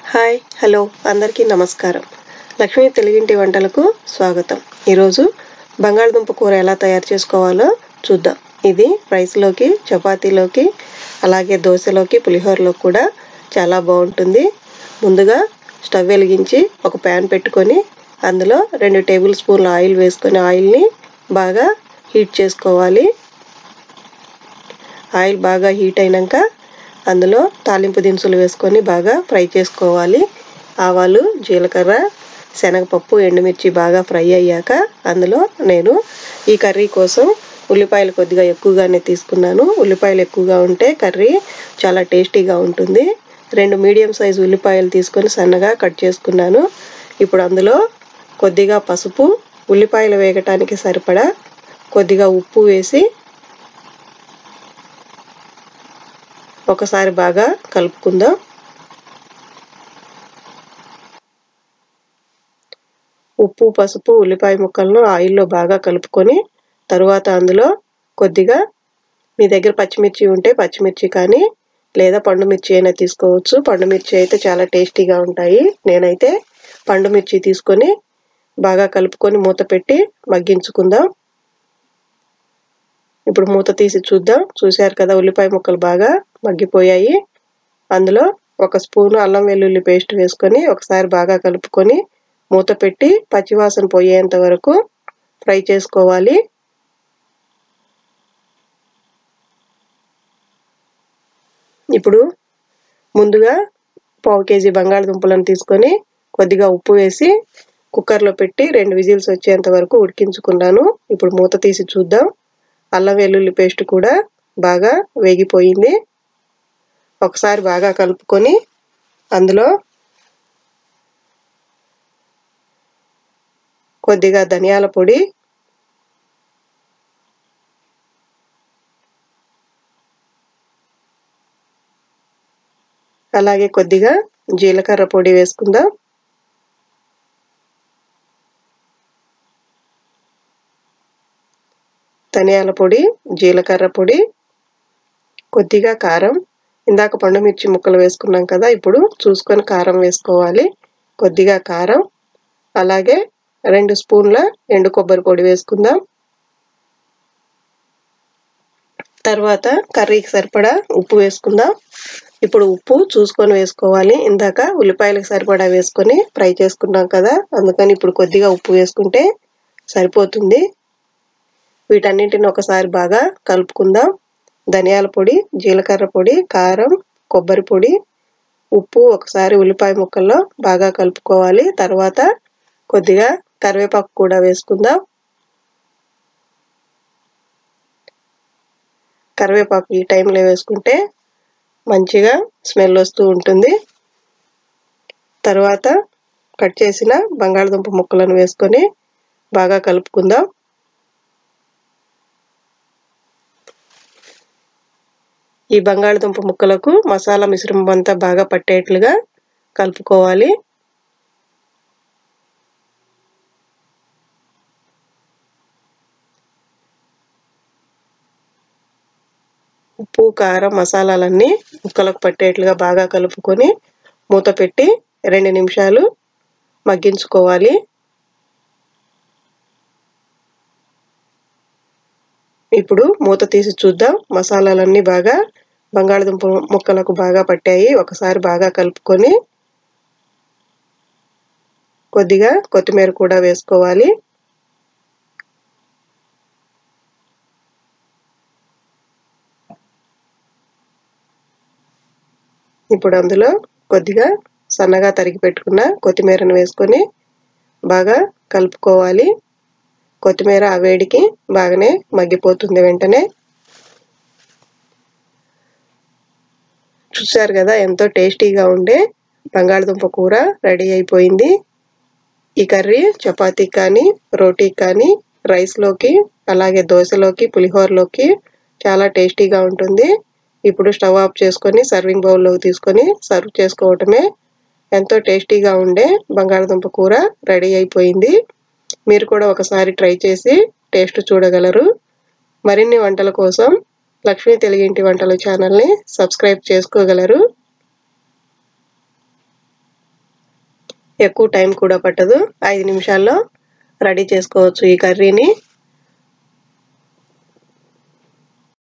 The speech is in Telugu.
హాయ్ హలో అందరికీ నమస్కారం లక్ష్మీ తెలుగింటి వంటలకు స్వాగతం ఈరోజు బంగాళదుంప కూర ఎలా తయారు చేసుకోవాలో చూద్దాం ఇది రైస్లోకి చపాతీలోకి అలాగే దోశలోకి పులిహోరలోకి కూడా చాలా బాగుంటుంది ముందుగా స్టవ్ వెలిగించి ఒక ప్యాన్ పెట్టుకొని అందులో రెండు టేబుల్ స్పూన్ల ఆయిల్ వేసుకొని ఆయిల్ని బాగా హీట్ చేసుకోవాలి ఆయిల్ బాగా హీట్ అయినాక అందులో తాలింపు దినుసులు వేసుకొని బాగా ఫ్రై చేసుకోవాలి ఆవాలు జీలకర్ర శనగపప్పు ఎండుమిర్చి బాగా ఫ్రై అయ్యాక అందులో నేను ఈ కర్రీ కోసం ఉల్లిపాయలు కొద్దిగా ఎక్కువగానే తీసుకున్నాను ఉల్లిపాయలు ఎక్కువగా ఉంటే కర్రీ చాలా టేస్టీగా ఉంటుంది రెండు మీడియం సైజు ఉల్లిపాయలు తీసుకొని సన్నగా కట్ చేసుకున్నాను ఇప్పుడు అందులో కొద్దిగా పసుపు ఉల్లిపాయలు వేగటానికి సరిపడా కొద్దిగా ఉప్పు వేసి ఒకసారి బాగా కలుపుకుందాం ఉప్పు పసుపు ఉల్లిపాయ ముక్కలను ఆయిల్లో బాగా కలుపుకొని తరువాత అందులో కొద్దిగా మీ దగ్గర పచ్చిమిర్చి ఉంటే పచ్చిమిర్చి కానీ లేదా పండు మిర్చి అయినా తీసుకోవచ్చు పండు మిర్చి అయితే చాలా టేస్టీగా ఉంటాయి నేనైతే పండు మిర్చి తీసుకొని బాగా కలుపుకొని మూత పెట్టి మగ్గించుకుందాం ఇప్పుడు మూత తీసి చూద్దాం చూశారు కదా ఉల్లిపాయ ముక్కలు బాగా మగ్గిపోయాయి అందులో ఒక స్పూను అల్లం వెల్లుల్లి పేస్ట్ వేసుకొని ఒకసారి బాగా కలుపుకొని మూత పెట్టి పచ్చివాసన పోయేంత వరకు ఫ్రై చేసుకోవాలి ఇప్పుడు ముందుగా పావు కేజీ బంగాళదుంపలను తీసుకొని కొద్దిగా ఉప్పు వేసి కుక్కర్లో పెట్టి రెండు విజిల్స్ వచ్చేంత వరకు ఉడికించుకున్నాను ఇప్పుడు మూత తీసి చూద్దాం అల్లం వెల్లుల్లి పేస్ట్ కూడా బాగా వేగిపోయింది ఒకసారి బాగా కలుపుకొని అందులో కొద్దిగా ధనియాల పొడి అలాగే కొద్దిగా జీలకర్ర పొడి వేసుకుందాం ధనియాల పొడి జీలకర్ర పొడి కొద్దిగా కారం ఇందాక పండుమిర్చి ముక్కలు వేసుకున్నాం కదా ఇప్పుడు చూసుకొని కారం వేసుకోవాలి కొద్దిగా కారం అలాగే రెండు స్పూన్ల ఎండు కొబ్బరి పొడి వేసుకుందాం తర్వాత కర్రీకి సరిపడా ఉప్పు వేసుకుందాం ఇప్పుడు ఉప్పు చూసుకొని వేసుకోవాలి ఇందాక ఉల్లిపాయలకు సరిపడా వేసుకొని ఫ్రై చేసుకున్నాం కదా అందుకని ఇప్పుడు కొద్దిగా ఉప్పు వేసుకుంటే సరిపోతుంది వీటన్నింటిని ఒకసారి బాగా కలుపుకుందాం ధనియాల పొడి జీలకర్ర పొడి కారం కొబ్బరి పొడి ఉప్పు ఒకసారి ఉల్లిపాయ ముక్కల్లో బాగా కలుపుకోవాలి తర్వాత కొద్దిగా కరివేపాకు కూడా వేసుకుందాం కరివేపాకు ఈ టైంలో వేసుకుంటే మంచిగా స్మెల్ వస్తూ ఉంటుంది తర్వాత కట్ చేసిన బంగాళదుంప ముక్కలను వేసుకొని బాగా కలుపుకుందాం ఈ బంగాళదుంప ముక్కలకు మసాలా మిశ్రమం అంతా బాగా పట్టేట్లుగా కలుపుకోవాలి ఉప్పు కారం మసాలాలన్నీ ముక్కలకు పట్టేట్లుగా బాగా కలుపుకొని మూత పెట్టి రెండు నిమిషాలు మగ్గించుకోవాలి ఇప్పుడు మూత తీసి చూద్దాం మసాలాలన్నీ బాగా బంగాళదుంప ముక్కలకు బాగా పట్టాయి ఒకసారి బాగా కలుపుకొని కొద్దిగా కొత్తిమీర కూడా వేసుకోవాలి ఇప్పుడు అందులో కొద్దిగా సన్నగా తరిగి పెట్టుకున్న కొత్తిమీరను వేసుకొని బాగా కలుపుకోవాలి కొత్తిమీర ఆ వేడికి బాగానే మగ్గిపోతుంది వెంటనే చూసారు కదా ఎంతో టేస్టీగా ఉండే బంగాళదుంప కూర రెడీ అయిపోయింది ఈ కర్రీ చపాతీకి కానీ రోటీకి కానీ రైస్లోకి అలాగే దోశలోకి పులిహోరలోకి చాలా టేస్టీగా ఉంటుంది ఇప్పుడు స్టవ్ ఆఫ్ చేసుకొని సర్వింగ్ బౌల్లోకి తీసుకొని సర్వ్ చేసుకోవటమే ఎంతో టేస్టీగా ఉండే బంగాళదుంప కూర రెడీ అయిపోయింది మీరు కూడా ఒకసారి ట్రై చేసి టేస్ట్ చూడగలరు మరిన్ని వంటల కోసం లక్ష్మీ తెలుగింటి వంటలు ఛానల్ని సబ్స్క్రైబ్ చేసుకోగలరు ఎక్కువ టైం కూడా పట్టదు ఐదు నిమిషాల్లో రెడీ చేసుకోవచ్చు ఈ కర్రీని